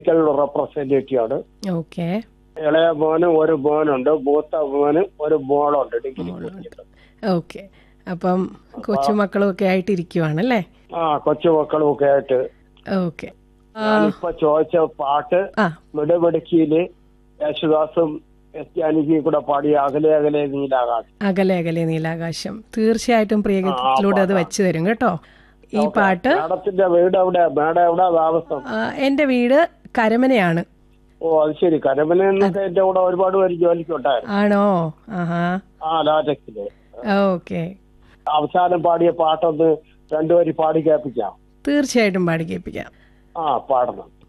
representative ആണ് okay ഇളയ മോന് ഒരു മോനുണ്ട് മൂത്ത മോന് ഒരു മോളുണ്ട് ഡിഗ്രി പഠിക്കുന്നത് ഓക്കെ അപ്പം കൊച്ചുമക്കളും ഒക്കെ ആയിട്ട് ഇരിക്കുവാണല്ലേ ആ കൊച്ചുമക്കളും ഒക്കെ ആയിട്ട് ഓക്കെ ഞാനിപ്പോ ചോദിച്ച പാട്ട് ആ മിടമിടുക്കിയില് യേശുദാസും എസ് ജാനകിയും കൂടെ പാടിയ അകലെ അകലെ നീലാകാശം അകലെ അകലെ നീലാകാശം തീർച്ചയായിട്ടും പ്രിയഗത്തിലൂടെ അത് വെച്ച് തരും കേട്ടോ ഈ പാട്ട് മാഡത്തിന്റെ വീട് എവിടെ മാഡം എവിടെ താമസം ആ, എന്റെ വീട് കരമനയാണ് ഓ അത് ശരി കരമന എന്നൊക്കെ എന്റെ കൂടെ ഒരുപാട് പേര് ജോലിക്ക് ഉണ്ടായിരുന്നു ആണോ ആഹാ ആ ലാറ്റക്സില് ഓക്കെ അവസാനം പാടിയ പാട്ടൊന്ന് രണ്ടുപേര് പാടി കേൾപ്പിക്കാം തീർച്ചയായിട്ടും പാടി കേൾപ്പിക്കാം ആ പാടണം